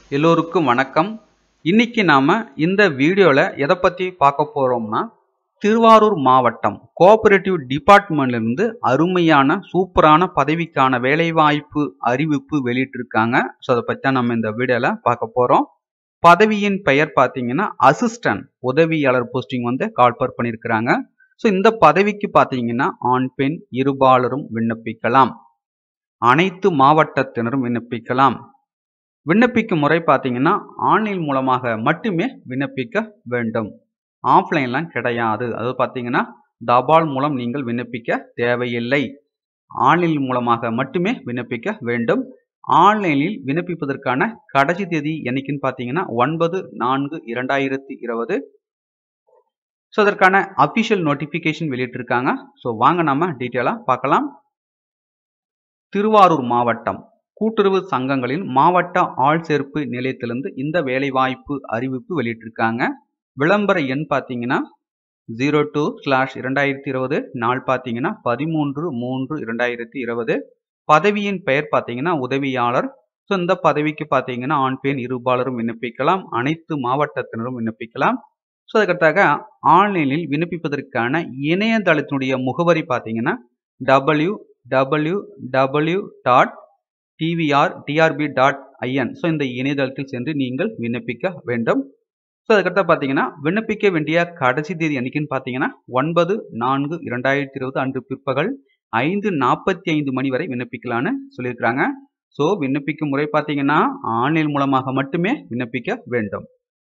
எல்லோருக்கும் வணக்கம் இன்னைக்கு நாம இந்த வீடியோல எதை பத்தி பார்க்க போறோம்னா திருவாரூர் மாவட்டம் கோஆபரேட்டிவ் டிபார்ட்மெண்ட்ல இருந்து அருமையான சூப்பரான பதவிக்கான வேலைவாய்ப்பு அறிவிப்பு வெளியிட்டிருக்காங்க ஸோ அதை பத்தி தான் நம்ம இந்த வீடியோல பார்க்க போறோம் பதவியின் பெயர் பார்த்தீங்கன்னா அசிஸ்டன்ட் உதவியாளர் போஸ்டிங் வந்து கால்பர் பண்ணியிருக்கிறாங்க ஸோ இந்த பதவிக்கு பார்த்தீங்கன்னா ஆண் பெண் இருபாலரும் விண்ணப்பிக்கலாம் அனைத்து மாவட்டத்தினரும் விண்ணப்பிக்கலாம் விண்ணப்பிக்கும் முறை பார்த்தீங்கன்னா ஆன்லைன் மூலமாக மட்டுமே விண்ணப்பிக்க வேண்டும் ஆஃப்லைன்லாம் கிடையாது அது பார்த்தீங்கன்னா தபால் மூலம் நீங்கள் விண்ணப்பிக்க தேவையில்லை ஆன்லைன் மூலமாக மட்டுமே விண்ணப்பிக்க வேண்டும் ஆன்லைனில் விண்ணப்பிப்பதற்கான கடைசி தேதி என்னைக்குன்னு பார்த்தீங்கன்னா ஒன்பது நான்கு இரண்டாயிரத்தி இருபது ஸோ அதற்கான அஃபிஷியல் நோட்டிஃபிகேஷன் வெளியிட்டிருக்காங்க ஸோ வாங்க நம்ம டீட்டெயிலாக பார்க்கலாம் திருவாரூர் மாவட்டம் கூட்டுறவு சங்கங்களின் மாவட்ட ஆள் சேர்ப்பு நிலையத்திலிருந்து இந்த வேலைவாய்ப்பு அறிவிப்பு வெளியிட்டிருக்காங்க விளம்பர எண் பார்த்தீங்கன்னா ஜீரோ டூ ஸ்லாஷ் இரண்டாயிரத்தி இருபது நாள் பார்த்தீங்கன்னா பதிமூன்று மூன்று இரண்டாயிரத்தி இருபது பதவியின் பெயர் பார்த்தீங்கன்னா உதவியாளர் ஸோ இந்த பதவிக்கு பார்த்தீங்கன்னா ஆண் பெண் இருபாலரும் விண்ணப்பிக்கலாம் அனைத்து மாவட்டத்தினரும் விண்ணப்பிக்கலாம் ஸோ அதுக்கடுத்தாக ஆன்லைனில் விண்ணப்பிப்பதற்கான இணையதளத்தினுடைய முகவரி பார்த்தீங்கன்னா W W W dot TVR TRB dot IN so இந்த இணையதளத்தில் சென்று நீங்கள் விண்ணப்பிக்க வேண்டும் ஸோ அதுக்கடுத்து பார்த்தீங்கன்னா விண்ணப்பிக்க வேண்டிய கடைசி தேதி என்னைக்குன்னு பார்த்தீங்கன்னா ஒன்பது நான்கு இரண்டாயிரத்தி இருபது அன்று பிற்பகல் ஐந்து நாற்பத்தி ஐந்து மணி வரை விண்ணப்பிக்கலான்னு சொல்லியிருக்கிறாங்க ஸோ விண்ணப்பிக்கும் முறை பார்த்தீங்கன்னா ஆன்லைன் மூலமாக மட்டுமே விண்ணப்பிக்க வேண்டும்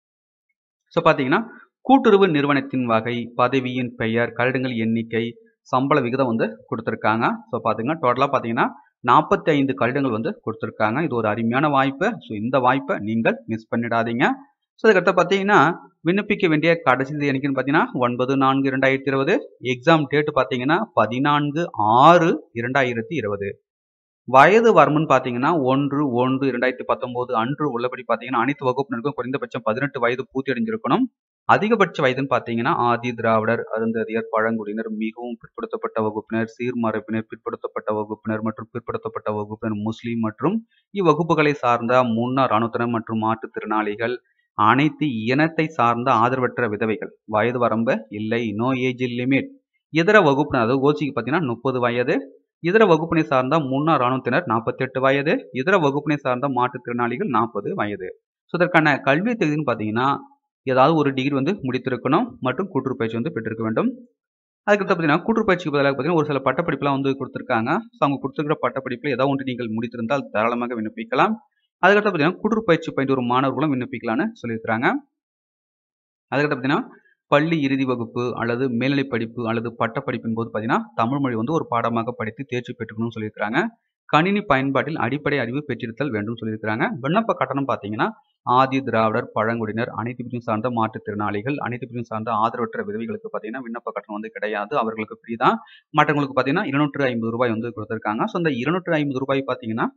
ஸோ பார்த்தீங்கன்னா கூட்டுறவு நிறுவனத்தின் வகை பதவியின் பெயர் கருடங்கள் எண்ணிக்கை சம்பள விகிதம் வந்து கொடுத்துருக்காங்க ஸோ பார்த்தீங்கன்னா டோட்டலாக பார்த்தீங்கன்னா நாற்பத்தி ஐந்து கருடங்கள் வந்து கொடுத்துருக்காங்க இது ஒரு அருமையான வாய்ப்பு ஸோ இந்த வாய்ப்பை நீங்கள் மிஸ் பண்ணிடாதீங்க ஸோ அதுக்கடுத்து பார்த்தீங்கன்னா விண்ணப்பிக்க வேண்டிய கடைசி தேதி என்னைக்குன்னு பார்த்தீங்கன்னா ஒன்பது நான்கு இரண்டாயிரத்தி இருபது எக்ஸாம் டேட் பார்த்தீங்கன்னா பதினான்கு ஆறு இரண்டாயிரத்தி இருபது வயது வரம்புன்னு பார்த்தீங்கன்னா ஒன்று ஒன்று இரண்டாயிரத்தி பத்தொம்போது அன்று உள்ளபடி பார்த்தீங்கன்னா அனைத்து வகுப்பினருக்கும் குறைந்தபட்சம் பதினெட்டு வயது பூர்த்தி அடைஞ்சிருக்கணும் அதிகபட்ச வயதுன்னு பார்த்தீங்கன்னா ஆதி திராவிடர் அருந்ததியர் பழங்குடியினர் மிகவும் பிற்படுத்தப்பட்ட வகுப்பினர் சீர்மரப்பினர் பிற்படுத்தப்பட்ட வகுப்பினர் மற்றும் பிற்படுத்தப்பட்ட வகுப்பினர் முஸ்லீம் மற்றும் இவ்வகுப்புகளை சார்ந்த முன்னாள் இராணுவத்தினர் மற்றும் மாற்றுத்திறனாளிகள் அனைத்து இனத்தை சார்ந்த ஆதரவற்ற விதவைகள் வயது வரம்பு இல்லை நோ ஏஜ் லிமிட் இதர வகுப்பினர் அதாவது ஓசிக்கு பார்த்தீங்கன்னா முப்பது வயது இதர வகுப்பினை சார்ந்த முன்னாள் இராணுவத்தினர் நாற்பத்தி எட்டு வயது இதர வகுப்பினை சார்ந்த மாற்றுத்திறனாளிகள் நாற்பது வயது ஸோ இதற்கான கல்வி தகுதின்னு பார்த்தீங்கன்னா ஏதாவது ஒரு டிகிரி வந்து முடித்திருக்கணும் மற்றும் கூட்டுறவு பயிற்சி வந்து பெற்றிருக்க வேண்டும் அதுக்கடுத்து பார்த்தீங்கன்னா கூட்டுறவு பயிற்சிக்கு பதிலாக பார்த்தீங்கன்னா ஒரு சில பட்டப்படிப்புலாம் வந்து கொடுத்துருக்காங்க ஸோ அவங்க கொடுத்துருக்கிற பட்டப்படிப்பில் ஏதாவது ஒன்று நீங்கள் முடித்திருந்தால் தாராளமாக விண்ணப்பிக்கலாம் அதுக்கடுத்து பார்த்தீங்கன்னா கூட்டுறவு பயிற்சி பயின்று ஒரு மாணவர்களும் விண்ணப்பிக்கலாம்னு சொல்லியிருக்கிறாங்க அதுக்கடுத்து பார்த்தீங்கன்னா பள்ளி இறுதி வகுப்பு அல்லது மேல்நிலை படிப்பு அல்லது பட்டப்படிப்பின் போது பார்த்தீங்கன்னா தமிழ் மொழி வந்து ஒரு பாடமாக படித்து தேர்ச்சி பெற்றுக்கணும்னு சொல்லியிருக்கிறாங்க கணினி பயன்பாட்டில் அடிப்படை அறிவு பெற்றிருத்தல் வேண்டும் சொல்லியிருக்கிறாங்க விண்ணப்ப கட்டணம் பார்த்தீங்கன்னா ஆதி திராவிடர் பழங்குடியினர் அனைத்து பிரிவும் சார்ந்த மாற்றுத்திறனாளிகள் அனைத்து பிரிவும் சார்ந்த ஆதரவற்ற விதவிகளுக்கு பார்த்தீங்கன்னா விண்ணப்ப கட்டணம் வந்து கிடையாது அவர்களுக்கு ஃப்ரீ தான் மற்றவங்களுக்கு பார்த்தீங்கன்னா இருநூற்று ஐம்பது ரூபாய் வந்து கொடுத்துருக்காங்க ஸோ இந்த இருநூற்று ஐம்பது ரூபாய் பார்த்தீங்கன்னா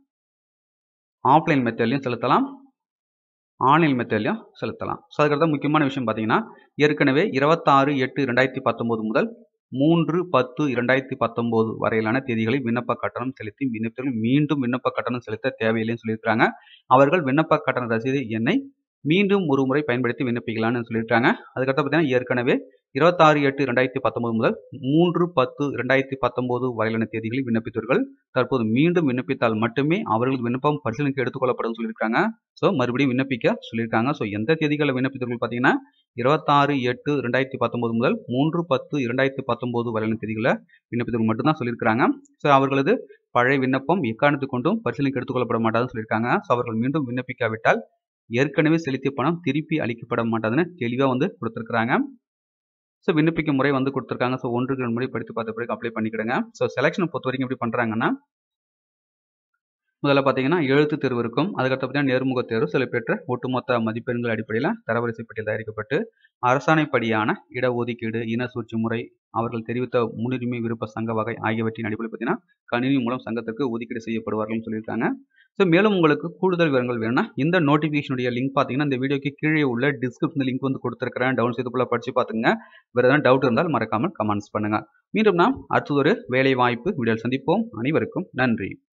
ஆஃப்லைன் மெத்தட்லையும் செலுத்தலாம் ஆன்லைன் மெத்தட்லையும் செலுத்தலாம் ஸோ அதுக்கடுத்த முக்கியமான விஷயம் பார்த்தீங்கன்னா ஏற்கனவே இருபத்தாறு எட்டு ரெண்டாயிரத்தி பத்தொம்போது முதல் மூன்று பத்து இரண்டாயிரத்தி பத்தொம்போது வரையிலான தேதிகளில் விண்ணப்ப கட்டணம் செலுத்தி விண்ணப்பத்தில் மீண்டும் விண்ணப்ப கட்டணம் செலுத்த தேவையில்லைன்னு சொல்லியிருக்காங்க அவர்கள் விண்ணப்ப கட்டண ரசீது எண்ணை மீண்டும் ஒரு முறை பயன்படுத்தி விண்ணப்பிக்கலாம்னு சொல்லியிருக்காங்க அதுக்கடுத்து பார்த்தீங்கன்னா ஏற்கனவே இருபத்தாறு எட்டு ரெண்டாயிரத்தி பத்தொன்பது முதல் மூன்று பத்து ரெண்டாயிரத்தி பத்தொன்பது வரையிலான தேதிகளில் விண்ணப்பித்தவர்கள் தற்போது மீண்டும் விண்ணப்பித்தால் மட்டுமே அவர்கள் விண்ணப்பம் பரிசீலனைக்கு எடுத்துக்கொள்ளப்படும் சொல்லியிருக்காங்க ஸோ மறுபடியும் விண்ணப்பிக்க சொல்லியிருக்காங்க ஸோ எந்த தேதிகளில் விண்ணப்பித்தவர்கள் பார்த்தீங்கன்னா இருபத்தாறு எட்டு ரெண்டாயிரத்தி பத்தொன்பது முதல் மூன்று பத்து இரண்டாயிரத்தி பத்தொன்பது வரையிலான தேதிகளில் விண்ணப்பித்தவர்கள் மட்டும்தான் சொல்லியிருக்காங்க ஸோ அவர்களது பழைய விண்ணப்பம் எக்காரணத்து கொண்டும் பரிசீலனைக்கு எடுத்துக்கொள்ளப்பட மாட்டாதுன்னு சொல்லியிருக்காங்க ஸோ அவர்கள் மீண்டும் விண்ணப்பிக்காவிட்டால் ஏற்கனவே செலுத்திய பணம் திருப்பி அளிக்கப்பட மாட்டாதுன்னு தெளிவாக வந்து கொடுத்துருக்குறாங்க ஸோ விண்ணப்பிக்கும் முறை வந்து கொடுத்துருக்காங்க ஸோ ஒன்றுக்கு ரெண்டு முறை படித்து பார்த்த பிறகு அப்ளை பண்ணிக்கிடுங்க ஸோ செலெக்ஷனை பொறுத்த வரைக்கும் எப்படி பண்ணுறாங்கன்னா முதல்ல பார்த்தீங்கன்னா எழுத்து தேர்வு இருக்கும் அதுக்கடுத்து பார்த்தீங்கன்னா நேர்முக தேர்வு சில பெற்ற ஒட்டுமொத்த மதிப்பெண்கள் அடிப்படையில் தரவரிசை பட்டியல் தயாரிக்கப்பட்டு அரசாணைப்படியான இடஒதுக்கீடு இன சூழ்ச்சி முறை அவர்கள் தெரிவித்த முன்னுரிமை விருப்ப சங்க வகை ஆகியவற்றின் அடிப்படையில் பார்த்தீங்கன்னா கணினி மூலம் சங்கத்திற்கு ஒதுக்கீடு செய்யப்படுவார்கள் சொல்லியிருக்காங்க ஸோ மேலும் உங்களுக்கு கூடுதல் விவரங்கள் வேணும்னா இந்த நோட்டிஃபிகேஷனுடைய லிங்க் பார்த்தீங்கன்னா இந்த வீடியோக்கு கீழே உள்ள டிஸ்கிரிப்ஷன் லிங்க் வந்து கொடுத்துருக்கிறேன் டவுன் செய்து போல படிச்சு பார்த்துங்க வேறு எதாவது டவுட் இருந்தால் மறக்காமல் கமெண்ட்ஸ் பண்ணுங்க மீண்டும் நாம் அடுத்தது ஒரு வேலை வாய்ப்பு வீடியோவில் சந்திப்போம் அனைவருக்கும் நன்றி